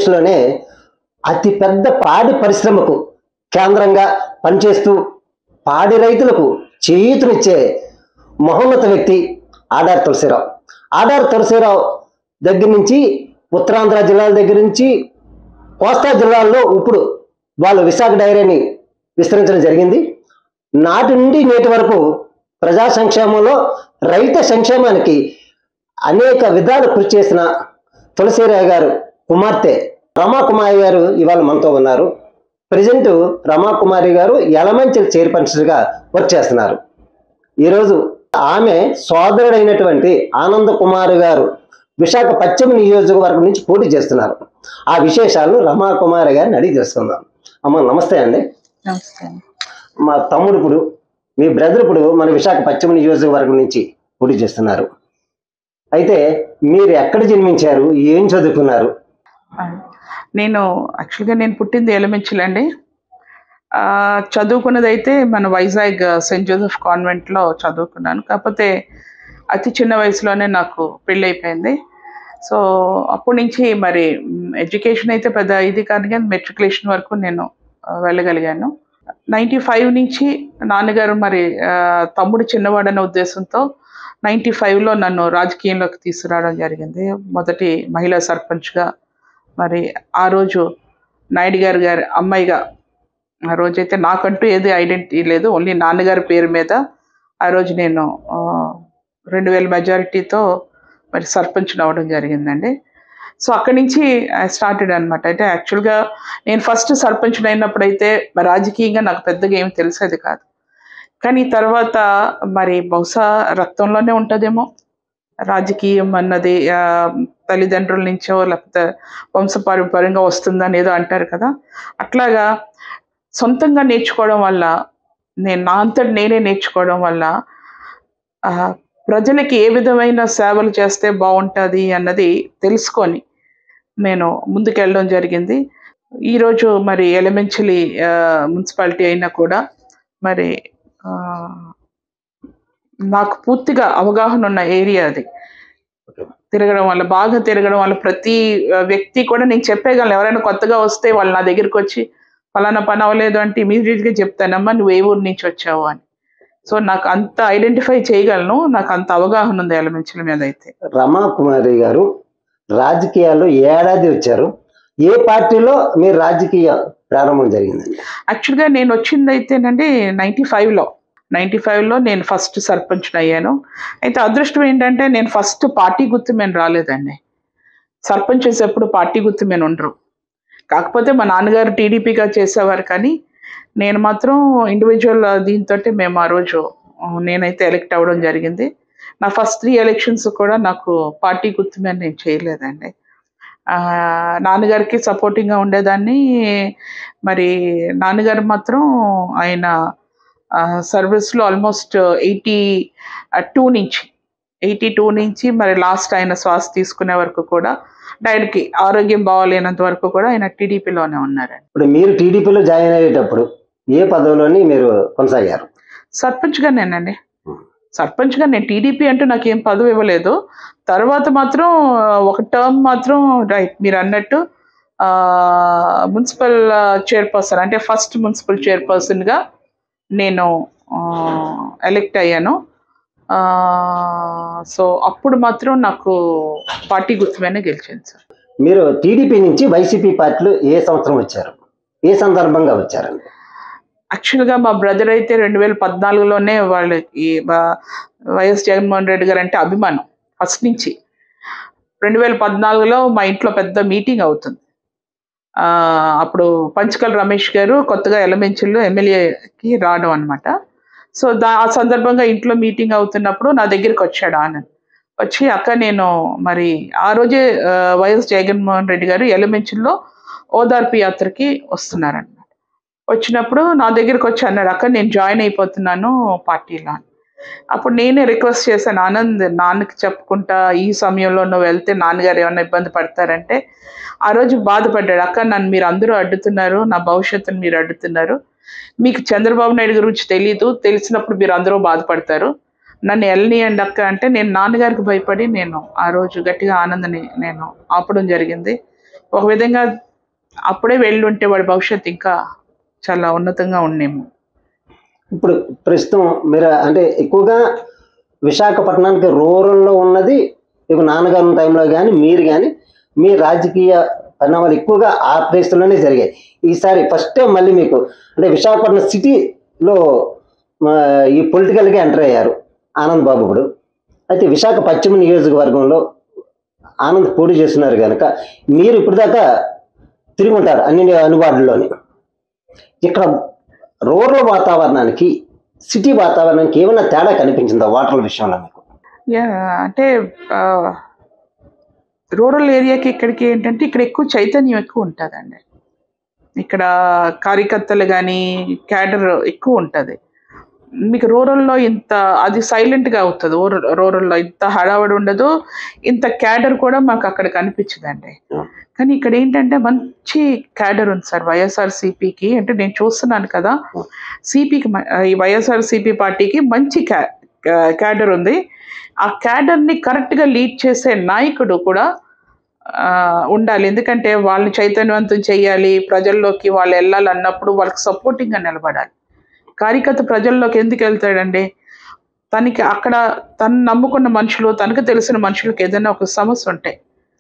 ఆంధ్రప్రదేశ్లోనే అతి పెద్ద పాడి పరిశ్రమకు కేంద్రంగా పనిచేస్తూ పాడి రైతులకు చేయూతనిచ్చే మహోన్నత వ్యక్తి ఆడార్ తులసిరావు ఆడార్ తులసిరావు దగ్గర నుంచి ఉత్తరాంధ్ర జిల్లాల దగ్గర నుంచి కోస్తా జిల్లాల్లో ఇప్పుడు వాళ్ళు విశాఖ డైరీని విస్తరించడం జరిగింది నాటి నుండి నేటి వరకు ప్రజా సంక్షేమంలో రైత సంక్షేమానికి అనేక విధాలు కృషి చేసిన తులసిరావు గారు కుమార్తె రమాకుమారి గారు ఇవాళ మనతో ఉన్నారు ప్రజెంట్ రమాకుమారి గారు ఎలమంచల్ చైర్పర్సన్గా వర్క్ చేస్తున్నారు ఈరోజు ఆమె సోదరుడైనటువంటి ఆనంద కుమార్ గారు విశాఖ పశ్చిమ నియోజకవర్గం నుంచి పోటీ చేస్తున్నారు ఆ విశేషాలను రమాకుమారి గారిని అడిగి తెలుసుకుందాం అమ్మ నమస్తే అండి నమస్తే అండి. మా తమ్ముడు ఇప్పుడు మీ బ్రదర్ ఇప్పుడు మన విశాఖ పశ్చిమ నియోజకవర్గం నుంచి పోటీ చేస్తున్నారు అయితే మీరు ఎక్కడ జన్మించారు ఏం చదువుకున్నారు ఆ, నేను యాక్చువల్గా నేను పుట్టింది ఎలమెంచిల్ అండి ఆ, చదువుకున్నది అయితే మన వైజాగ్ సెయింట్ జోసెఫ్ కాన్వెంట్లో చదువుకున్నాను కాకపోతే అతి చిన్న వయసులోనే నాకు పెళ్ళి అయిపోయింది సో అప్పటి నుంచి మరి ఎడ్యుకేషన్ అయితే పెద్ద ఇది కాదు కానీ మెట్రికులేషన్ వరకు నేను ఆ, వెళ్ళగలిగాను నైంటీ ఫైవ్ నుంచి నాన్నగారు మరి ఆ, తమ్ముడు చిన్నవాడనే ఉద్దేశంతో నైంటీ ఫైవ్లో నన్ను రాజకీయంలోకి తీసుకురావడం జరిగింది మొదటి మహిళా సర్పంచ్గా మరి ఆ రోజు నాయుడు గారు గారి అమ్మాయిగా ఆ రోజైతే నాకంటూ ఏది ఐడెంటిటీ లేదు ఓన్లీ నాన్నగారి పేరు మీద ఆ రోజు నేను ఆ, రెండు వేల మెజారిటీతో మరి సర్పంచ్ అవ్వడం జరిగిందండి సో అక్కడి నుంచి స్టార్టెడ్ అనమాట అయితే యాక్చువల్గా నేను ఫస్ట్ సర్పంచ్ అయినప్పుడైతే మరి రాజకీయంగా నాకు పెద్దగా ఏమి తెలిసేది కాదు కానీ తర్వాత మరి బహుశా రక్తంలోనే ఉంటుందేమో రాజకీయం అన్నది ఆ, తల్లిదండ్రుల నుంచో లేకపోతే వంశపారంపర్యంగా వస్తుందని ఏదో అంటారు కదా అట్లాగా సొంతంగా నేర్చుకోవడం వల్ల నేను నా అంతటి నేనే నేర్చుకోవడం వల్ల ఆ, ప్రజలకి ఏ విధమైన సేవలు చేస్తే బాగుంటుంది అన్నది తెలుసుకొని నేను ముందుకెళ్ళడం జరిగింది ఈరోజు మరి ఎలిమెంచలీ మున్సిపాలిటీ అయినా కూడా మరి ఆ, నాకు పూర్తిగా అవగాహన ఉన్న ఏరియా అది తిరగడం వల్ల బాగా తిరగడం వల్ల ప్రతి ఆ, వ్యక్తి కూడా నేను చెప్పేయగలను ఎవరైనా కొత్తగా వస్తే వాళ్ళు నా దగ్గరికి వచ్చి ఫలానా పని అవ్వలేదు అంటే ఇమీడియట్గా చెప్తానమ్మా నువ్వు ఏ ఊరు నుంచి వచ్చావు అని సో నాకు అంత ఐడెంటిఫై చేయగలను నాకు అంత అవగాహన ఉంది ఎలమెంచుల మీద అయితే రమాకుమారి గారు రాజకీయాల్లో ఏడాది వచ్చారు ఏ పార్టీలో మీరు రాజకీయ ప్రారంభం జరిగిందండి యాక్చువల్గా నేను వచ్చింది అయితేనండి నైంటీ ఫైవ్లో నైంటీ ఫైవ్లో నేను ఫస్ట్ సర్పంచ్ అయ్యాను అయితే అదృష్టం ఏంటంటే నేను ఫస్ట్ పార్టీ గుర్తు మేము రాలేదండి సర్పంచెస్ ఎప్పుడు పార్టీ గుర్తు మేము ఉండరు కాకపోతే మా నాన్నగారు టీడీపీగా చేసేవారు కానీ నేను మాత్రం ఇండివిజువల్ దీంతో మేము ఆ రోజు ఆ, నేనైతే ఎలక్ట్ అవ్వడం జరిగింది నా ఫస్ట్ త్రీ ఎలక్షన్స్ కూడా నాకు పార్టీ గుర్తు మీద నేను చేయలేదండి ఆ, నాన్నగారికి సపోర్టింగ్గా ఉండేదాన్ని మరి నాన్నగారు మాత్రం ఆయన సర్వీస్లో ఆల్మోస్ట్ ఎయిటీ టూ నుంచి ఎయిటీ టూ నుంచి మరి లాస్ట్ ఆయన శ్వాస తీసుకునే వరకు కూడా ఆయనకి ఆరోగ్యం బాగోలేనంత వరకు కూడా ఆయన టీడీపీలోనే ఉన్నారండి ఇప్పుడు మీరు టీడీపీలో జాయిన్ అయ్యేటప్పుడు ఏ పదవిలోని మీరు కొనసాగారు సర్పంచ్గానేనండి సర్పంచ్గా నేను టీడీపీ అంటూ నాకు ఏం పదవి ఇవ్వలేదు తర్వాత మాత్రం ఒక టర్మ్ మాత్రం రైట్ మీరు అన్నట్టు ఆ, మున్సిపల్ చైర్పర్సన్ అంటే ఫస్ట్ మున్సిపల్ చైర్పర్సన్గా నేను ఎలెక్ట్ అయ్యాను ఆ, సో అప్పుడు మాత్రం నాకు పార్టీ గుర్తుమైన గెలిచింది సార్ మీరు టీడీపీ నుంచి వైసీపీ పార్టీలో ఏ సంవత్సరం వచ్చారు ఏ సందర్భంగా వచ్చారండి యాక్చువల్గా మా బ్రదర్ అయితే రెండు వేల పద్నాలుగులోనే వాళ్ళకి వా- వైఎస్ జగన్మోహన్ రెడ్డి గారు అంటే అభిమానం ఫస్ట్ నుంచి రెండు వేల పద్నాలుగులో మా ఇంట్లో పెద్ద మీటింగ్ అవుతుంది ఆ, అప్పుడు పంచకల్ రమేష్ గారు కొత్తగా ఎలమెంచుల్లో ఎమ్మెల్యేకి రావడం అనమాట సో దా ఆ సందర్భంగా ఇంట్లో మీటింగ్ అవుతున్నప్పుడు నా దగ్గరికి వచ్చాడు ఆనంద్ వచ్చి అక్క నేను మరి ఆ రోజే ఆ, వైఎస్ జగన్మోహన్ రెడ్డి గారు ఎలమెంచుల్లో ఓదార్పు యాత్రకి వస్తున్నారన్నమాట వచ్చినప్పుడు నా దగ్గరికి వచ్చి అన్నాడు అక్క నేను జాయిన్ అయిపోతున్నాను పార్టీలో అని అప్పుడు నేనే రిక్వెస్ట్ చేశాను ఆనంద్ నాన్నకి చెప్పుకుంటా ఈ సమయంలో నువ్వు వెళ్తే నాన్నగారు ఏమైనా ఇబ్బంది పడతారంటే ఆ రోజు బాధపడ్డాడు అక్క నన్ను మీరు అందరూ అడ్డుతున్నారు నా భవిష్యత్తును మీరు అడ్డుతున్నారు మీకు చంద్రబాబు నాయుడు గురించి తెలియదు తెలిసినప్పుడు మీరు అందరూ బాధపడతారు నన్ను వెళ్ళనియండి అక్క అంటే నేను నాన్నగారికి భయపడి నేను ఆ రోజు గట్టిగా ఆనందని నేను ఆపడం జరిగింది ఒక విధంగా అప్పుడే వెళ్ళి ఉంటే వాడి భవిష్యత్తు ఇంకా చాలా ఉన్నతంగా ఉండేమో ఇప్పుడు ప్రస్తుతం మీరు అంటే ఎక్కువగా విశాఖపట్నానికి రూరల్లో ఉన్నది ఇక నాన్నగారి ఉన్న టైంలో కానీ మీరు కానీ మీ రాజకీయ పరిణామాలు ఎక్కువగా ఆ ప్లేస్లోనే జరిగాయి ఈసారి ఫస్ట్ టైం మళ్ళీ మీకు అంటే విశాఖపట్నం సిటీలో ఆ, ఈ పొలిటికల్గా ఎంటర్ అయ్యారు ఆనంద్ బాబు ఇప్పుడు అయితే విశాఖ పశ్చిమ నియోజకవర్గంలో ఆనంద్ పోటీ చేస్తున్నారు కనుక మీరు ఇప్పుడు దాకా తిరిగి ఉంటారు అన్ని అనువాడుల్లోని ఇక్కడ రూరల్ వాతావరణానికి సిటీ వాతావరణానికి ఏమైనా తేడా కనిపించిందా వాటర్ విషయంలో మీకు యా అంటే రూరల్ ఏరియాకి ఇక్కడికి ఏంటంటే ఇక్కడ ఎక్కువ చైతన్యం ఎక్కువ ఉంటుందండి ఇక్కడ కార్యకర్తలు కానీ క్యాడర్ ఎక్కువ ఉంటుంది మీకు రూరల్లో ఇంత అది సైలెంట్గా అవుతుంది రూరల్లో ఇంత హడావడి ఉండదు ఇంత క్యాడర్ కూడా మాకు అక్కడ కనిపించదండి Yeah. కానీ ఇక్కడ ఏంటంటే మంచి క్యాడర్ ఉంది సార్ వైఎస్ఆర్ సిపికి అంటే నేను చూస్తున్నాను కదా Yeah. సిపికి ఈ వైఎస్ఆర్ సిపి పార్టీకి మంచి క్యా క్యాడర్ ఉంది ఆ క్యాడర్ని కరెక్ట్గా లీడ్ చేసే నాయకుడు కూడా ఆ, ఉండాలి ఎందుకంటే వాళ్ళని చైతన్యవంతం చేయాలి ప్రజల్లోకి వాళ్ళు వెళ్ళాలన్నప్పుడు వాళ్ళకి సపోర్టింగ్గా నిలబడాలి కార్యకర్త ప్రజల్లోకి ఎందుకు వెళ్తాడండి తనకి అక్కడ తను నమ్ముకున్న మనుషులు తనకు తెలిసిన మనుషులకు ఏదైనా ఒక సమస్య ఉంటే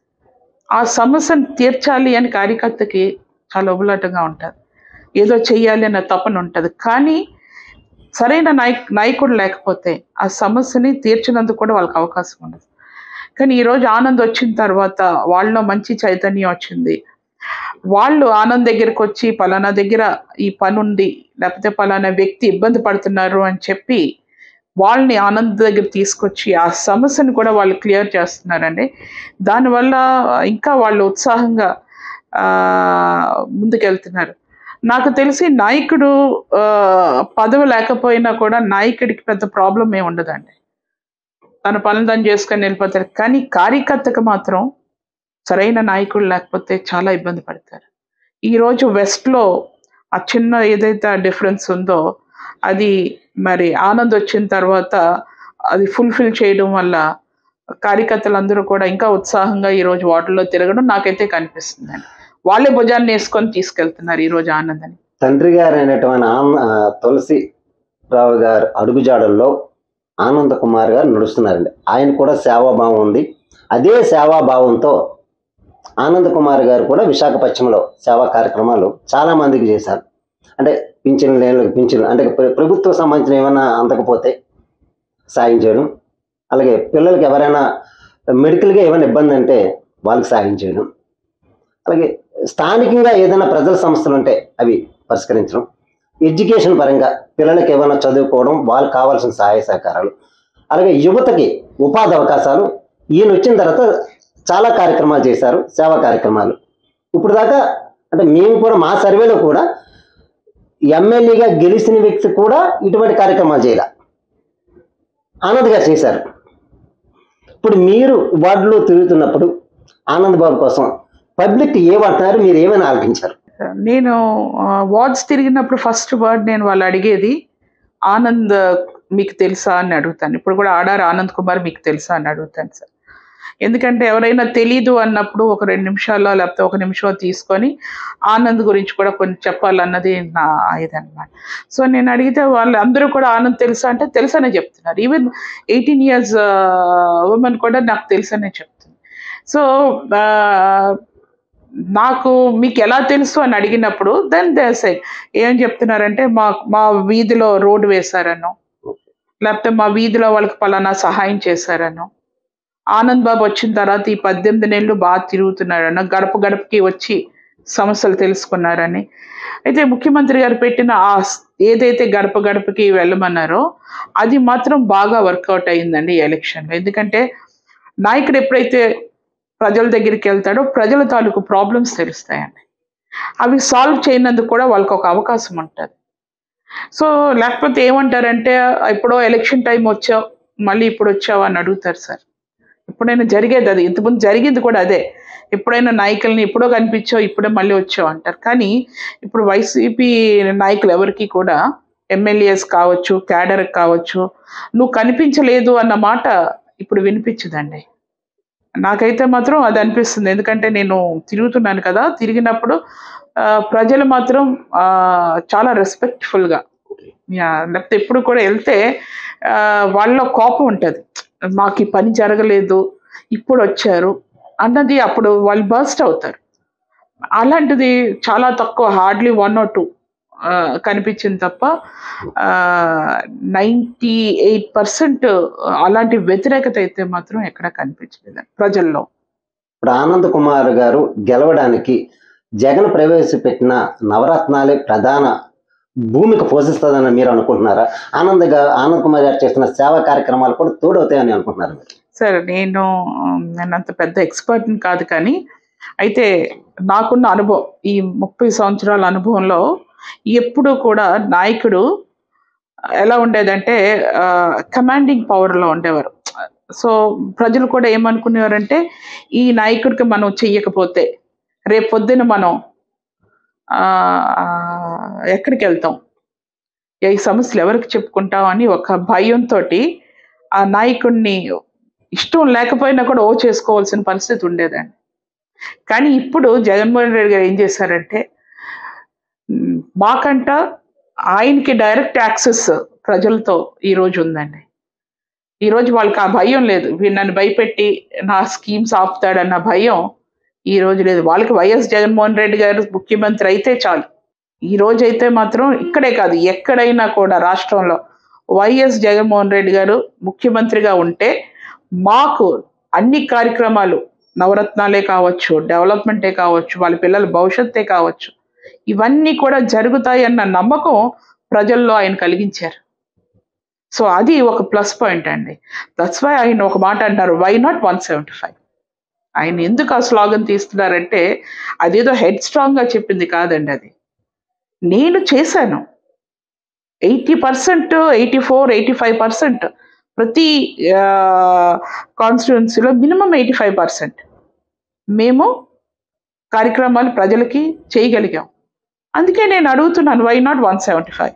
ఆ సమస్యను తీర్చాలి అని కార్యకర్తకి చాలా ఉబులాటంగా ఉంటుంది ఏదో చెయ్యాలి అన్న తపన ఉంటుంది కానీ సరైన నాయక్ నాయకుడు లేకపోతే ఆ సమస్యని తీర్చినందుకు కూడా వాళ్ళకి అవకాశం ఉండదు కానీ ఈరోజు ఆనంద్ వచ్చిన తర్వాత వాళ్ళలో మంచి చైతన్యం వచ్చింది వాళ్ళు ఆనంద్ దగ్గరికి వచ్చి పలానా దగ్గర ఈ పని ఉంది లేకపోతే పలానా వ్యక్తి ఇబ్బంది పడుతున్నారు అని చెప్పి వాళ్ళని ఆనంద్ దగ్గర తీసుకొచ్చి ఆ సమస్యను కూడా వాళ్ళు క్లియర్ చేస్తున్నారండి దానివల్ల ఇంకా వాళ్ళు ఉత్సాహంగా ఆ, ముందుకెళ్తున్నారు నాకు తెలిసి నాయకుడు ఆ, పదవి లేకపోయినా కూడా నాయకుడికి పెద్ద ప్రాబ్లం ఏమి ఉండదండి తన పనులు తను చేసుకొని వెళ్ళిపోతారు కానీ కార్యకర్తకు మాత్రం సరైన నాయకుడు లేకపోతే చాలా ఇబ్బంది పడతారు ఈరోజు వెస్ట్లో ఆ చిన్న ఏదైతే డిఫరెన్స్ ఉందో అది మరి ఆనంద్ వచ్చిన తర్వాత అది ఫుల్ఫిల్ చేయడం వల్ల కార్యకర్తలందరూ కూడా ఇంకా ఉత్సాహంగా ఈరోజు వాటర్లో తిరగడం నాకైతే కనిపిస్తుందండి వాళ్ళే భుజాన్ని వేసుకొని తీసుకెళ్తున్నారు ఈరోజు ఆనంద్ అని తండ్రి గారు అయినటువంటి ఆనంద ఆ, తులసి రావు గారు అడుగుజాడల్లో ఆనంద కుమార్ గారు నడుస్తున్నారండి ఆయన కూడా సేవాభావం ఉంది అదే సేవాభావంతో ఆనంద్ కుమార్ గారు కూడా విశాఖపట్నంలో సేవా కార్యక్రమాలు చాలా మందికి చేశారు అంటే పింఛన్ లేని పింఛన్లు అంటే ప్ర- ప్రభుత్వం సంబంధించిన ఏమైనా అందకపోతే సాయం చేయడం అలాగే పిల్లలకి ఎవరైనా మెడికల్గా ఏమైనా ఇబ్బంది అంటే వాళ్ళకి సాయం చేయడం అలాగే స్థానికంగా ఏదైనా ప్రజల సమస్యలు ఉంటే అవి పరిష్కరించడం ఎడ్యుకేషన్ పరంగా పిల్లలకి ఏమైనా చదువుకోవడం వాళ్ళకి కావాల్సిన సహాయ సహకారాలు అలాగే యువతకి ఉపాధి అవకాశాలు ఈయన వచ్చిన తర్వాత చాలా కార్యక్రమాలు చేశారు సేవా కార్యక్రమాలు ఇప్పుడు దాకా అంటే మేము కూడా మా సర్వేలో కూడా ఎమ్మెల్యేగా గెలిచిన వ్యక్తి కూడా ఇటువంటి కార్యక్రమాలు చేయాల ఆనంద్ గారు చేశారు ఇప్పుడు మీరు వార్డులో తిరుగుతున్నప్పుడు ఆనంద్ బాబు కోసం పబ్లిక్ ఏమంటున్నారు మీరు ఏమైనా ఆలోచించారు నేను వార్డ్స్ తిరిగినప్పుడు ఫస్ట్ వర్డ్ నేను వాళ్ళు అడిగేది ఆనంద్ మీకు తెలుసా అని అడుగుతాను ఇప్పుడు కూడా ఆడారు ఆనంద్ కుమార్ మీకు తెలుసా అని అడుగుతాను సార్ ఎందుకంటే ఎవరైనా తెలీదు అన్నప్పుడు ఒక రెండు నిమిషాల్లో లేకపోతే ఒక నిమిషం తీసుకొని ఆనంద్ గురించి కూడా కొన్ని చెప్పాలన్నది నా ఇదన్నమాట సో నేను అడిగితే వాళ్ళు అందరూ కూడా ఆనంద్ తెలుసా అంటే తెలుసనే చెప్తున్నారు ఈవెన్ ఎయిటీన్ ఇయర్స్ ఉమెన్ కూడా నాకు తెలుసనే చెప్తుంది సో నాకు మీకు ఎలా తెలుసు అని అడిగినప్పుడు దెన్ దేసై ఏం చెప్తున్నారంటే మా మా వీధిలో రోడ్డు వేశారనో లేకపోతే మా వీధిలో వాళ్ళకి పలానా సహాయం చేశారనో ఆనంద్ బాబు వచ్చిన తర్వాత ఈ పద్దెనిమిది నెలలు బాగా తిరుగుతున్నారనో గడప గడపకి వచ్చి సమస్యలు తెలుసుకున్నారని అయితే ముఖ్యమంత్రి గారు పెట్టిన ఆ స్- ఏదైతే గడప గడపకి వెళ్ళమన్నారో అది మాత్రం బాగా వర్కౌట్ అయ్యిందండి ఈ ఎలక్షన్లో ఎందుకంటే నాయకుడు ఎప్పుడైతే ప్రజల దగ్గరికి వెళ్తాడో ప్రజల తాలూకు ప్రాబ్లమ్స్ తెలుస్తాయండి అవి సాల్వ్ చేయనందుకు కూడా వాళ్ళకి ఒక అవకాశం ఉంటుంది సో లేకపోతే ఏమంటారంటే ఎప్పుడో ఎలక్షన్ టైం వచ్చావు మళ్ళీ ఇప్పుడు వచ్చావు అని అడుగుతారు సార్ ఎప్పుడైనా జరిగేది అది ఇంతకుముందు జరిగింది కూడా అదే ఎప్పుడైనా నాయకుల్ని ఎప్పుడో కనిపించావు ఇప్పుడే మళ్ళీ వచ్చావు అంటారు కానీ ఇప్పుడు వైసీపీ నాయకులు ఎవరికి కూడా ఎమ్మెల్యేస్ కావచ్చు క్యాడర్ కావచ్చు నువ్వు కనిపించలేదు అన్న మాట ఇప్పుడు వినిపించదండి నాకైతే మాత్రం అది అనిపిస్తుంది ఎందుకంటే నేను తిరుగుతున్నాను కదా తిరిగినప్పుడు ఆ, ప్రజలు మాత్రం ఆ, చాలా రెస్పెక్ట్ఫుల్గా లేకపోతే ఎప్పుడు కూడా వెళ్తే ఆ, వాళ్ళ కోపం ఉంటుంది మాకు ఈ పని జరగలేదు ఇప్పుడు వచ్చారు అన్నది అప్పుడు వాళ్ళు బర్స్ట్ అవుతారు అలాంటిది చాలా తక్కువ హార్డ్లీ వన్ ఆర్ టూ కనిపించింది తప్ప నైంటీ ఎయిట్ పర్సెంట్ అలాంటి వ్యతిరేకత అయితే మాత్రం ఎక్కడ కనిపించలేదు ప్రజల్లో ఇప్పుడు ఆనంద్ కుమార్ గారు గెలవడానికి జగన్ ప్రవేశపెట్టిన నవరత్నాలే ప్రధాన భూమిక పోషిస్తుందని మీరు అనుకుంటున్నారా ఆనంద్ గా ఆనంద్ కుమార్ గారు చేస్తున్న సేవా కార్యక్రమాలు కూడా తోడవుతాయని అనుకుంటున్నారు మీరు సరే నేను ఉమ్, నేను అంత పెద్ద ఎక్స్పర్ట్ని కాదు కానీ అయితే నాకున్న అనుభవం ఈ ముప్పై సంవత్సరాల అనుభవంలో ఎప్పుడు కూడా నాయకుడు ఎలా ఉండేదంటే కమాండింగ్ పవర్లో ఉండేవారు సో ప్రజలు కూడా ఏమనుకునేవారంటే ఈ నాయకుడికి మనం చెయ్యకపోతే రేపు పొద్దున మనం ఆ, ఎక్కడికి వెళ్తాం ఈ సమస్యలు ఎవరికి చెప్పుకుంటాం అని ఒక భయంతో ఆ నాయకుడిని ఇష్టం లేకపోయినా కూడా ఓ చేసుకోవాల్సిన పరిస్థితి ఉండేదండి కానీ ఇప్పుడు జగన్మోహన్ రెడ్డి గారు ఏం చేశారంటే మ్, మాకంట ఆయనకి డైరెక్ట్ యాక్సెస్ ప్రజలతో ఈ రోజు ఉందండి ఈ రోజు వాళ్ళకి ఆ భయం లేదు వీడు నన్ను భయపెట్టి నా స్కీమ్స్ ఆపుతాడన్న భయం ఈ రోజు లేదు వాళ్ళకి వైఎస్ జగన్మోహన్ రెడ్డి గారు ముఖ్యమంత్రి అయితే చాలు ఈ రోజు అయితే మాత్రం ఇక్కడే కాదు ఎక్కడైనా కూడా రాష్ట్రంలో వైఎస్ జగన్మోహన్ రెడ్డి గారు ముఖ్యమంత్రిగా ఉంటే మాకు అన్ని కార్యక్రమాలు నవరత్నాలే కావచ్చు డెవలప్మెంటే కావచ్చు వాళ్ళ పిల్లల భవిష్యత్తే కావచ్చు ఇవన్నీ కూడా జరుగుతాయి అన్న నమ్మకం ప్రజల్లో ఆయన కలిగించారు సో అది ఒక ప్లస్ పాయింట్ అండి దట్స్ వై ఆయన ఒక మాట అంటారు why not one seventy five ఆయన ఎందుకు ఆ స్లోగన్ తీస్తున్నారంటే అదేదో హెడ్ స్ట్రాంగ్గా చెప్పింది కాదండి అది నేను చేశాను eighty percent eighty four eighty five percent ప్రతి కాన్స్టిట్యున్సీలో మినిమం ఎయిటీ ఫైవ్ పర్సెంట్ మేము కార్యక్రమాలు ప్రజలకి చేయగలిగాం అందుకే నేను అడుగుతున్నాను why not one seventy five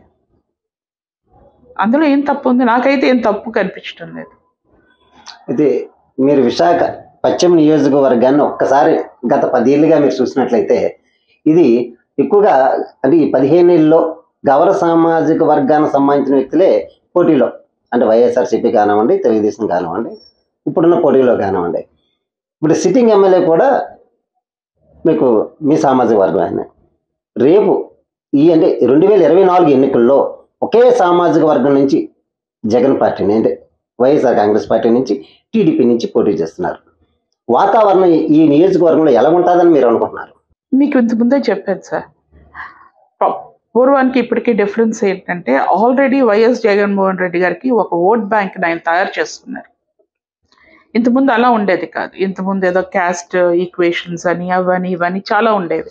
అందులో ఏం తప్పు ఉంది నాకైతే ఏం తప్పు కనిపించడం లేదు ఇది మీరు విశాఖ పశ్చిమ నియోజకవర్గాన్ని ఒక్కసారి గత పదేళ్ళుగా మీరు చూసినట్లయితే ఇది ఎక్కువగా అంటే ఈ పదిహేనేళ్ళలో గౌర సామాజిక వర్గానికి సంబంధించిన వ్యక్తులే పోటీలో అంటే వైఎస్ఆర్సీపీ కానివ్వండి తెలుగుదేశం కానివ్వండి ఇప్పుడున్న పోటీలో కానివ్వండి ఇప్పుడు సిట్టింగ్ ఎమ్మెల్యే కూడా మీకు మీ సామాజిక వర్గం ఆయన రేపు ఈ అంటే రెండు వేల ఇరవై నాలుగు ఎన్నికల్లో ఒకే సామాజిక వర్గం నుంచి జగన్ పార్టీని అంటే వైఎస్ఆర్ కాంగ్రెస్ పార్టీ నుంచి టీడీపీ నుంచి పోటీ చేస్తున్నారు వాతావరణం ఈ- ఈ నియోజకవర్గంలో ఎలా ఉంటుందని మీరు అనుకుంటున్నారు మీకు ఇంత ముందే చెప్పాను సార్ ప- పూర్వానికి ఇప్పటికీ డిఫరెన్స్ ఏంటంటే ఆల్రెడీ వైఎస్ జగన్మోహన్ రెడ్డి గారికి ఒక ఓట్ బ్యాంక్ ఆయన తయారు చేస్తున్నారు ఇంతకుముందు అలా ఉండేది కాదు ఇంతకుముందు ఏదో క్యాస్ట్ ఈక్వేషన్స్ అని అవని ఇవని చాలా ఉండేవి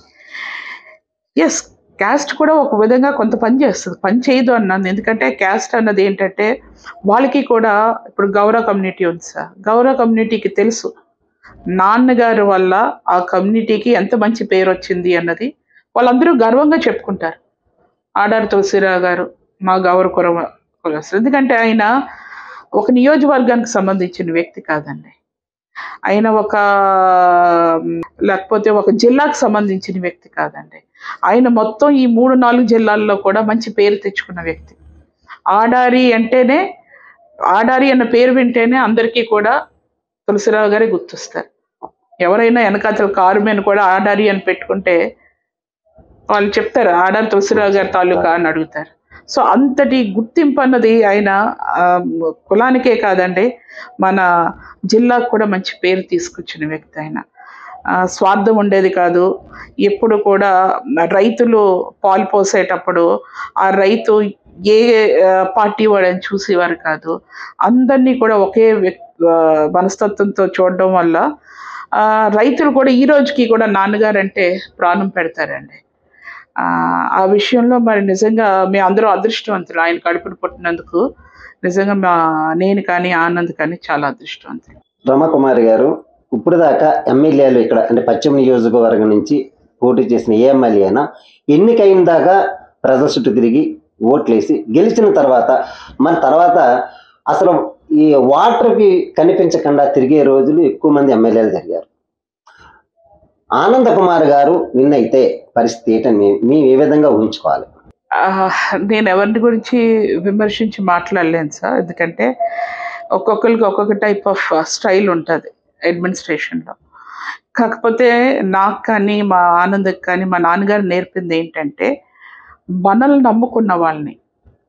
ఎస్ క్యాస్ట్ కూడా ఒక విధంగా కొంత పని చేస్తుంది పని చేయదు అన్నది ఎందుకంటే క్యాస్ట్ అన్నది ఏంటంటే వాళ్ళకి కూడా ఇప్పుడు గౌరవ కమ్యూనిటీ ఉంది సార్ గౌరవ కమ్యూనిటీకి తెలుసు నాన్నగారు వల్ల ఆ కమ్యూనిటీకి ఎంత మంచి పేరు వచ్చింది అన్నది వాళ్ళందరూ గర్వంగా చెప్పుకుంటారు ఆడారు తులసిరావు గారు మా గౌరవ కురవ కులస్తులు. ఎందుకంటే ఆయన ఒక నియోజకవర్గానికి సంబంధించిన వ్యక్తి కాదండి ఆయన ఒక మ్, లేకపోతే ఒక జిల్లాకు సంబంధించిన వ్యక్తి కాదండి ఆయన మొత్తం ఈ మూడు నాలుగు జిల్లాల్లో కూడా మంచి పేరు తెచ్చుకున్న వ్యక్తి ఆడారి అంటేనే ఆడారి అన్న పేరు వింటేనే అందరికీ కూడా తులసిరావు గారే గుర్తొస్తారు ఎవరైనా వెనకాతల కారు మీద కూడా ఆడారి అని పెట్టుకుంటే వాళ్ళు చెప్తారు ఆడారి తులసిరావు గారి తాలూకా అని అడుగుతారు సో అంతటి గుర్తింపు అన్నది ఆయన ఆ, కులానికే కాదండి మన జిల్లాకు కూడా మంచి పేరు తీసుకొచ్చిన వ్యక్తి ఆయన ఆ, స్వార్థం ఉండేది కాదు ఎప్పుడు కూడా రైతులు పాలు పోసేటప్పుడు ఆ రైతు ఏ ఆ, పార్టీ వాడని చూసేవారు కాదు అందరినీ కూడా ఒకే వ్యక్- ఆ, మనస్తత్వంతో చూడడం వల్ల ఆ, రైతులు కూడా ఈ రోజుకి కూడా నాన్నగారు అంటే ప్రాణం పెడతారండి ఆ, ఆ విషయంలో మరి నిజంగా మేము అందరూ అదృష్టవంతులు ఆయన కడుపును పుట్టినందుకు నిజంగా మా నేను కానీ ఆనంద్ కానీ చాలా అదృష్టవంతులు రమకుమారి గారు ఇప్పుడు దాకా ఎమ్మెల్యేలు ఇక్కడ అంటే పశ్చిమ నియోజకవర్గం నుంచి పోటీ చేసిన ఏ ఎమ్మెల్యే అయినా ఎన్నికైన దాకా ప్రజల చుట్టూ తిరిగి ఓట్లేసి గెలిచిన తర్వాత మన తర్వాత అసలు ఈ వాటర్కి కనిపించకుండా తిరిగే రోజులు ఎక్కువ మంది ఎమ్మెల్యేలు జరిగారు ఆనంద కుమార్ గారు విన్ అయితే పరిస్థితి ఏంటని మేము ఏ విధంగా ఊహించుకోవాలి ఆ, నేను ఎవరిని గురించి విమర్శించి మాట్లాడలేను సార్ ఎందుకంటే ఒక్కొక్కరికి ఒక్కొక్క టైప్ ఆఫ్ స్టైల్ ఉంటుంది అడ్మినిస్ట్రేషన్లో కాకపోతే నాకు కానీ మా ఆనందకి కానీ మా నాన్నగారు నేర్పింది ఏంటంటే మనల్ని నమ్ముకున్న వాళ్ళని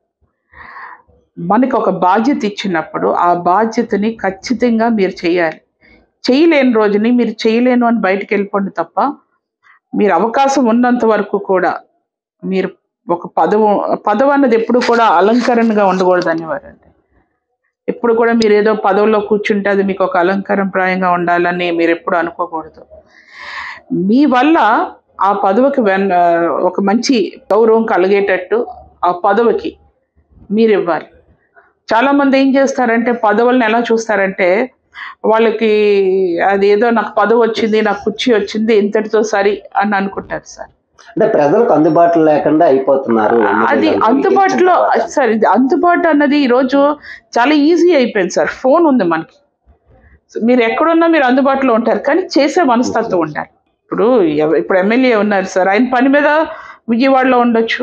మనకి ఒక బాధ్యత ఇచ్చినప్పుడు ఆ బాధ్యతని ఖచ్చితంగా మీరు చేయాలి చేయలేని రోజుని మీరు చేయలేను అని బయటకు వెళ్ళిపోండి తప్ప మీరు అవకాశం ఉన్నంత వరకు కూడా మీరు ఒక పదవు పదవి అన్నది ఎప్పుడు కూడా అలంకరణగా ఉండకూడదు అనేవారండి ఎప్పుడు కూడా మీరు ఏదో పదవిలో కూర్చుంటే అది మీకు ఒక అలంకరణ ప్రాయంగా ఉండాలని మీరు ఎప్పుడు అనుకోకూడదు మీ వల్ల ఆ పదవికి వెన్ ఒక మంచి గౌరవం కలిగేటట్టు ఆ పదవికి మీరు ఇవ్వాలి చాలామంది ఏం చేస్తారంటే పదవులను ఎలా చూస్తారంటే వాళ్ళకి అది ఏదో నాకు పదవి వచ్చింది నాకు కుర్చీ వచ్చింది ఇంతటితో సరి అని అనుకుంటారు సార్ అంటే ప్రజలకు అందుబాటులో లేకుండా అయిపోతున్నారు అది అందుబాటులో సార్ ఇది అందుబాటు అన్నది ఈరోజు చాలా ఈజీ అయిపోయింది సార్ ఫోన్ ఉంది మనకి సో మీరు ఎక్కడున్నా మీరు అందుబాటులో ఉంటారు కానీ చేసే మనస్తత్వం ఉండాలి ఇప్పుడు ఎవ- ఇప్పుడు ఎమ్మెల్యే ఉన్నారు సార్ ఆయన పని మీద విజయవాడలో ఉండొచ్చు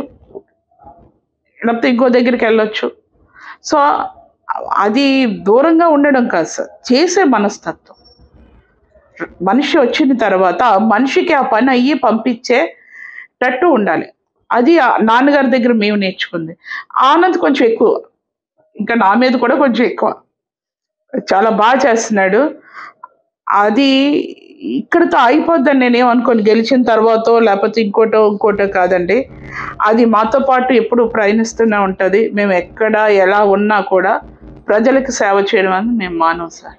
లేకపోతే ఇంకో దగ్గరికి వెళ్ళొచ్చు సో అది దూరంగా ఉండడం కాదు సార్ చేసే మనస్తత్వం మనిషి వచ్చిన తర్వాత ఆ మనిషికి ఆ పని అయ్యి పంపించేటట్టు ఉండాలి అది ఆ నాన్నగారి దగ్గర మేము నేర్చుకుంది ఆనంద్ కొంచెం ఎక్కువ ఇంకా నా మీద కూడా కొంచెం ఎక్కువ చాలా బాగా చేస్తున్నాడు అది ఇక్కడితో అయిపోద్దని నేనేం అనుకోను గెలిచిన తర్వాతో లేకపోతే ఇంకోటో ఇంకోటో కాదండి అది మాతో పాటు ఎప్పుడు ప్రయాణిస్తూనే ఉంటుంది మేము ఎక్కడ ఎలా ఉన్నా కూడా ప్రజలకు సేవ చేయడం అనేది మేము మానవం సార్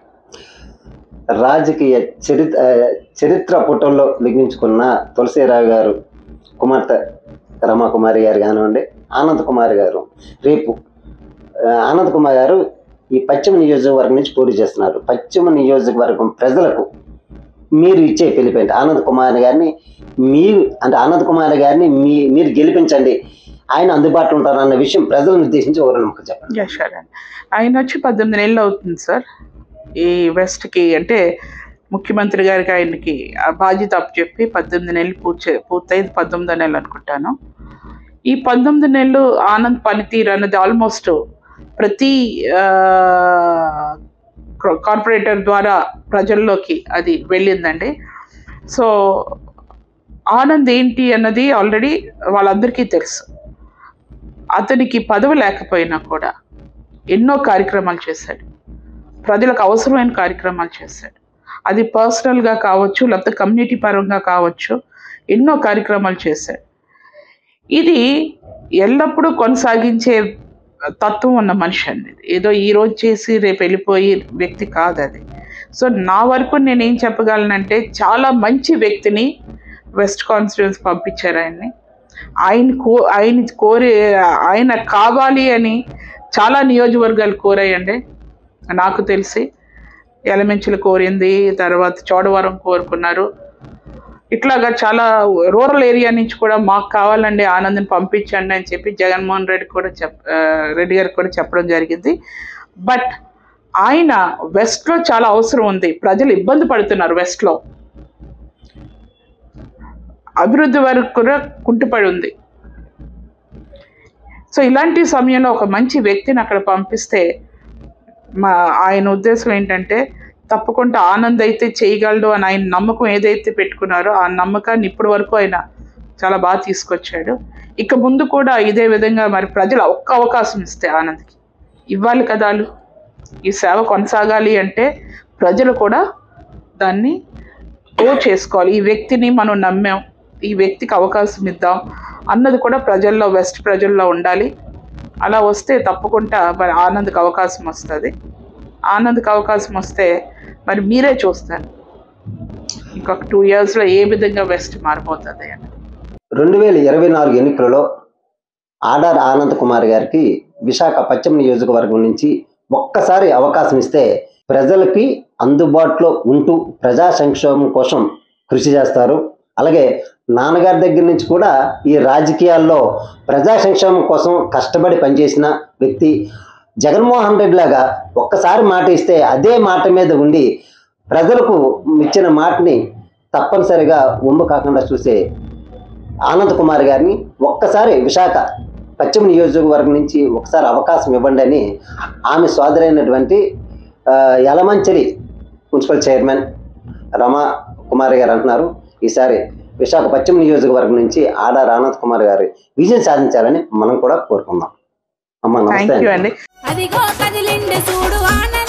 రాజకీయ చరిత్ర చరిత్ర పుటల్లో లిఖించుకున్న తులసిరావు గారు కుమార్తె రమాకుమారి గారు కానివ్వండి ఆనంద్ కుమార్ గారు రేపు ఆ, ఆనంద్ కుమార్ గారు ఈ పశ్చిమ నియోజకవర్గం నుంచి పోటీ చేస్తున్నారు పశ్చిమ నియోజకవర్గం ప్రజలకు మీరు ఇచ్చే పిలిపేంటి ఆనంద్ కుమార్ గారిని మీరు అంటే ఆనంద్ కుమార్ గారిని మీ మీరు గెలిపించండి ఆయన అందుబాటులో ఉంటారు అన్న విషయం ప్రజలను ఉద్దేశించి ఒక రెండు ముక్కలు చెప్పండి యా షూర్ అండి ఆయన వచ్చి పద్దెనిమిది నెలలు అవుతుంది సార్ ఈ వెస్ట్కి అంటే ముఖ్యమంత్రి గారికి ఆయనకి ఆ బాధ్యత అప్పచెప్పి పద్దెనిమిది నెలలు పూర్తి పూర్తయింది పంతొమ్మిదో నెలలు అనుకుంటాను ఈ పంతొమ్మిది నెలలు ఆనంద్ పనితీరు అన్నది ఆల్మోస్ట్ ప్రతి కార్పొరేటర్ ద్వారా ప్రజల్లోకి అది వెళ్ళిందండి సో ఆనంద్ ఏంటి అన్నది ఆల్రెడీ వాళ్ళందరికీ తెలుసు అతనికి పదవి లేకపోయినా కూడా ఎన్నో కార్యక్రమాలు చేశాడు ప్రజలకు అవసరమైన కార్యక్రమాలు చేశాడు అది పర్సనల్గా కావచ్చు లేకపోతే కమ్యూనిటీ పరంగా కావచ్చు ఎన్నో కార్యక్రమాలు చేశాడు ఇది ఎల్లప్పుడూ కొనసాగించే తత్వం ఉన్న మనిషి అండి ఇది. ఏదో ఈ రోజు చేసి రేపు వెళ్ళిపోయే వ్యక్తి కాదు అది సో నా వరకు నేను ఏం చెప్పగలనంటే చాలా మంచి వ్యక్తిని వెస్ట్ కాన్స్టిట్యూన్స్ పంపించారు ఆయన్ని ఆయన కో ఆయన కోరి ఆయన కావాలి అని చాలా నియోజకవర్గాలు కోరాయండి నాకు తెలిసి ఎలమెంచులు కోరింది తర్వాత చోడవరం కోరుకున్నారు ఇట్లాగా చాలా రూరల్ ఏరియా నుంచి కూడా మాకు కావాలండి ఆనందని పంపించండి అని చెప్పి జగన్మోహన్ రెడ్డి కూడా చెప్ ఆ, రెడ్డి గారికి కూడా చెప్పడం జరిగింది బట్ ఆయన వెస్ట్లో చాలా అవసరం ఉంది ప్రజలు ఇబ్బంది పడుతున్నారు వెస్ట్లో అభివృద్ధి వరకు కూడా కుంటుపడి ఉంది సో ఇలాంటి సమయంలో ఒక మంచి వ్యక్తిని అక్కడ పంపిస్తే మా ఆయన ఉద్దేశం ఏంటంటే తప్పకుండా ఆనంద్ అయితే చేయగలడు అని ఆయన నమ్మకం ఏదైతే పెట్టుకున్నారో ఆ నమ్మకాన్ని ఇప్పటి వరకు ఆయన చాలా బాగా తీసుకొచ్చాడు ఇక ముందు కూడా ఇదే విధంగా మరి ప్రజలు ఒక్క అవకాశం ఇస్తే ఆనంద్కి ఇవ్వాలి కదాలు ఈ సేవ కొనసాగాలి అంటే ప్రజలు కూడా దాన్ని ఓ చేసుకోవాలి ఈ వ్యక్తిని మనం నమ్మాం ఈ వ్యక్తికి అవకాశం ఇద్దాం అన్నది కూడా ప్రజల్లో వెస్ట్ ప్రజల్లో ఉండాలి అలా వస్తే తప్పకుండా మరి ఆనంద్కి అవకాశం వస్తుంది ఆనంద్కి అవకాశం వస్తే మరి మీరే చూస్తారు ఇంకొక టూ ఇయర్స్లో ఏ విధంగా వెస్ట్ మారిపోతుంది అని రెండు వేల ఇరవై నాలుగు ఎన్నికలలో ఆడార్ ఆనంద్ కుమార్ గారికి విశాఖ పశ్చిమ నియోజకవర్గం నుంచి ఒక్కసారి అవకాశం ఇస్తే ప్రజలకి అందుబాటులో ఉంటూ ప్రజా సంక్షేమం కోసం కృషి చేస్తారు అలాగే నాన్నగారి దగ్గర నుంచి కూడా ఈ రాజకీయాల్లో ప్రజా సంక్షేమం కోసం కష్టపడి పనిచేసిన వ్యక్తి జగన్మోహన్ రెడ్డి లాగా ఒక్కసారి మాట ఇస్తే అదే మాట మీద ఉండి ప్రజలకు ఇచ్చిన మాటని తప్పనిసరిగా ఒమ్ము కాకుండా చూసే ఆనంద్ కుమార్ గారిని ఒక్కసారి విశాఖ పశ్చిమ నియోజకవర్గం నుంచి ఒకసారి అవకాశం ఇవ్వండి అని ఆమె సోదరైనటువంటి ఆ, యలమంచిలి మున్సిపల్ చైర్మన్ రమా కుమార్ గారు అంటున్నారు ఈసారి విశాఖ పశ్చిమ నియోజకవర్గం నుంచి ఆడార్ ఆనంద్ కుమార్ గారి విజయం సాధించాలని మనం కూడా కోరుకుందాం అమ్మ నమస్తే థ్యాంక్ యూ అండి. అండి అదిగో కదిలిండి చూడు ఆనంద